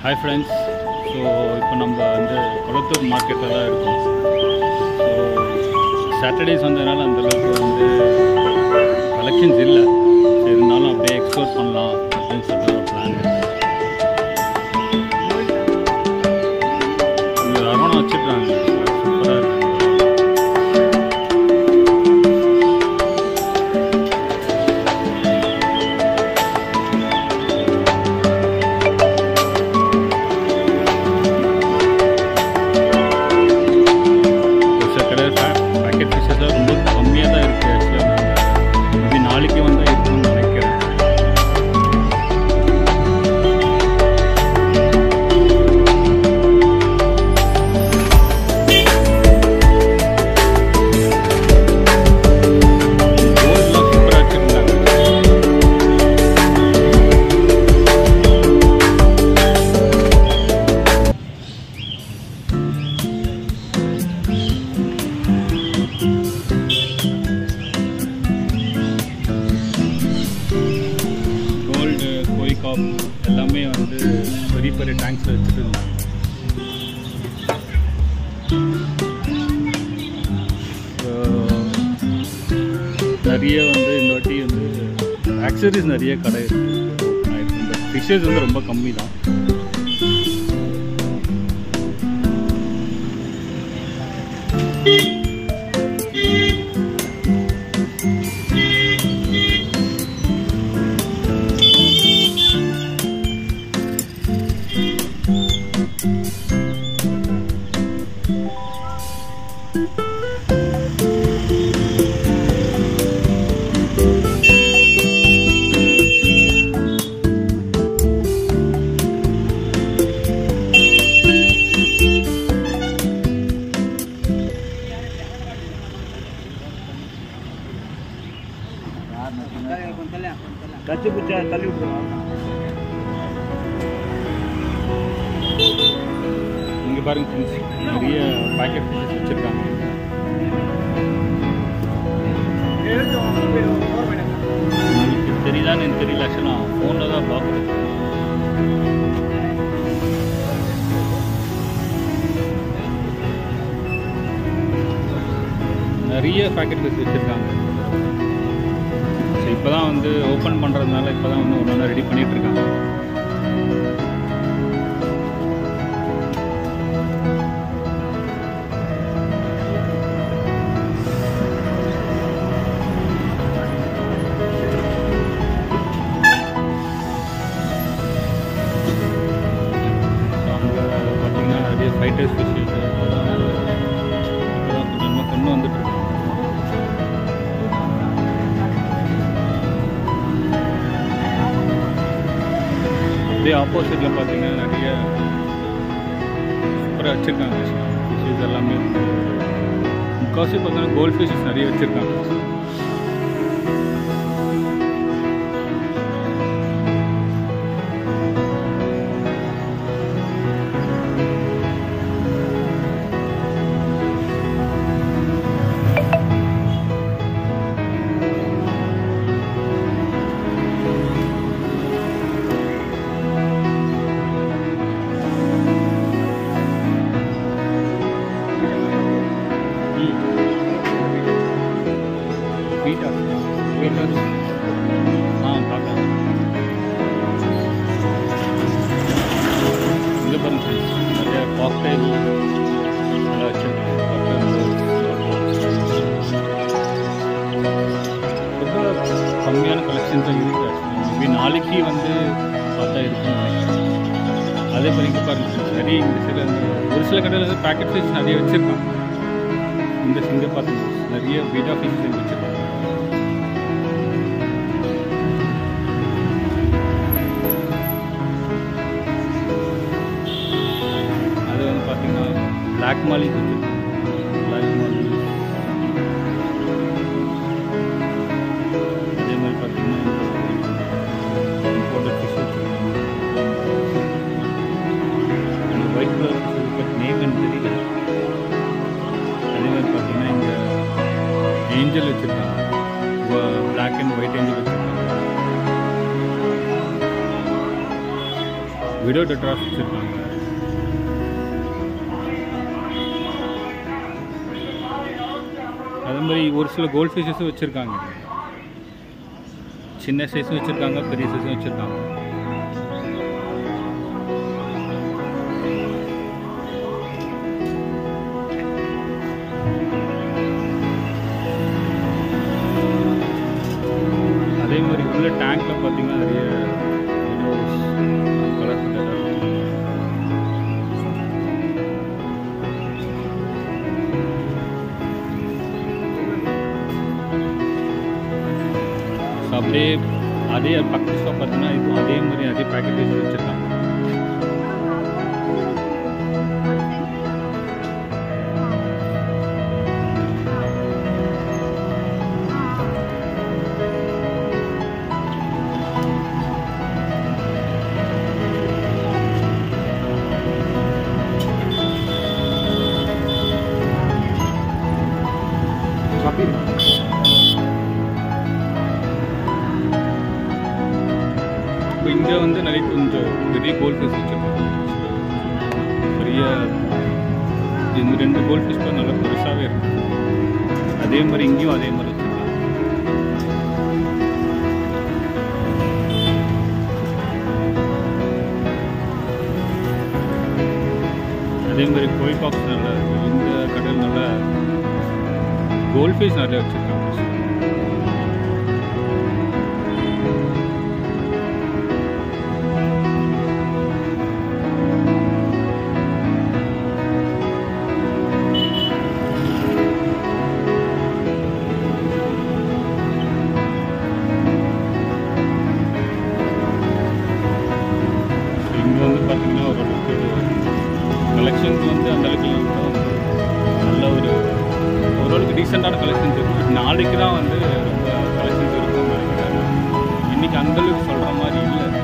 hi friends so இப்போ நம்ம வந்து கொளத்தூர் மார்க்கெட்டில் தான் இருக்கோம் ஸோ சாட்டர்டேஸ் வந்ததுனால அந்தளவுக்கு வந்து கலெக்ஷன்ஸ் இல்லை சரி இருந்தாலும் அப்படியே எக்ஸ்ப்ளோர் பண்ணலாம் அப்படின்னு சொல்லிட்டு ஒரு பிளான் இங்கே அரவணை வச்சுருக்காங்க சூப்பராக இருக்கு ஒரு சில கடை பேக்கெட் ஃபிஷ்ஷஸ் ரொம்ப கம்மியாக தான் இருக்குது ஆக்சுவலாக நாங்கள் இது நாளைக்கு வந்தால் இருக்கும்னு நினைக்கிறேன் கோல்ட்லாம் சூப்பராக வச்சுருந்தாங்க கோல்டு கோயிகாப் எல்லாமே வந்து பெரிய பெரிய டேங்க்ஸில் வச்சுட்டு இருந்தாங்க So, நிறைய வந்து இந்த வாட்டி வந்து ஆக்சரிஸ் நிறைய கடை இருக்குது இந்த ஃபிஷ்ஷஸ் வந்து ரொம்ப கம்மி தான் கச்சி பிச்சா தள்ளி விட்டுருவாங்க இங்கே பாருங்க ஃப்ரெண்ட்ஸ் நிறைய பேக்கெட் ஃபிஷ்ஷஸ் வச்சுருக்காங்க உங்களுக்கு தெரியுதான்னு எனக்கு தெரியல ஆக்சுவலாக நான் ஃபோனில் தான் பார்க்குறேன் நிறைய பேக்கெட் ஃபிஷ் வச்சுருக்காங்க ஸோ இப்போ தான் வந்து ஓப்பன் பண்ணுறதுனால இப்போ தான் வந்து ஒன்று ஒன்று ரெடி பண்ணிகிட்டு இருக்காங்க ஸோ அங்கே பார்த்தீங்கன்னா நிறைய ஃபைட்டர்ஸ் ஃபிஷ் இப்போதான் கொஞ்சமாக கொண்டு வந்துட்டு இருக்காங்க அப்படியே ஆப்போசிட்டில் பார்த்தீங்கன்னா நிறைய சூப்பராக வச்சுருக்காங்க ஃபிஷ்ஷஸ் எல்லாமே வந்து முக்கால்வாசி பார்த்தீங்கன்னா கோல்ட் ஃபிஷ்ஷஸ் நிறைய வச்சுருக்காங்க ஸ்வீட்டாக ஸ்வீட்டாக ஆ பார்க்கலாம் இங்கே பாருங்க friends, நிறைய காக்டைல் நல்லா வச்சுருக்காங்க ரொம்ப கம்மியான கலெக்ஷன்ஸ் தான் இருக்குது மேபி நாளைக்கு வந்து பார்த்தா இருக்கும்னு நினைக்கிறேன் அதே மாதிரி இங்கே பாருங்க friends, நிறைய இந்த சில ஒரு சில கடையில் வந்து பேக்கெட் ஃபிஷ் நிறைய வச்சுருக்காங்க இந்த சிங்க பார்த்துங்க நிறைய பீட்டா ஃபிஷ் வச்சுருக்காங்க அது வந்து பார்த்தீங்கன்னா பிளாக் மாலி பிளாக் மாலி அதே மாதிரி பார்த்தீங்கன்னா imported fish white colour fish but name எனக்கு தெரியல அதே மாதிரி பார்த்தீங்கன்னா இங்கே ஏஞ்சல் வச்சுருக்காங்க பிளாக் அண்ட் ஒயிட் ஏஞ்சல் வச்சுருக்காங்க விடோ டெட்ராஸ் வச்சுருக்காங்க அதே மாதிரி ஒரு சில கோல்ட் ஃபிஷஸும் வச்சுருக்காங்க சின்ன சைஸும் வச்சுருக்காங்க பெரிய சைஸும் வச்சுருக்காங்க அதே மாதிரி உள்ள டேங்க்ல பார்த்தீங்கன்னா நிறைய கலர் அப்படியே அதே பக்கத்து ஷாப் பார்த்தீங்கன்னா இப்போ அதே மாதிரி அதே பேக்கேஜ் வச்சுருக்காங்க காப்பி இப்போ இங்கே வந்து நிறைய கொஞ்சம் பெரிய கோல்ட் ஃபிஷ் வச்சுருக்காங்க பெரிய இந்த ரெண்டு கோல்ட் ஃபிஷ் கூட நல்லா பெருசாகவே இருக்கும் அதே மாதிரி இங்கேயும் அதே மாதிரி வச்சுருக்காங்க அதே மாதிரி கோய் பாக்ஸ் நல்லா இருக்கு இந்த கடையில் நல்லா கோல்ட் ஃபிஷ் நிறைய வச்சுருக்காங்க இங்கே வந்து பார்த்தீங்கன்னா ஓரளவுக்கு கலெக்ஷன்ஸ் வந்து அந்த அளவுக்கு இல்லைன்னா வந்து நல்ல ஒரு ஓரளவுக்கு டீசெண்டான கலெக்ஷன்ஸ் இருக்குது பட் நாளைக்கு தான் வந்து ரொம்ப கலெக்ஷன்ஸ் இருக்கும்னு நினைக்கிறேன் இன்றைக்கி அந்தளவுக்கு சொல்கிற மாதிரி இல்லை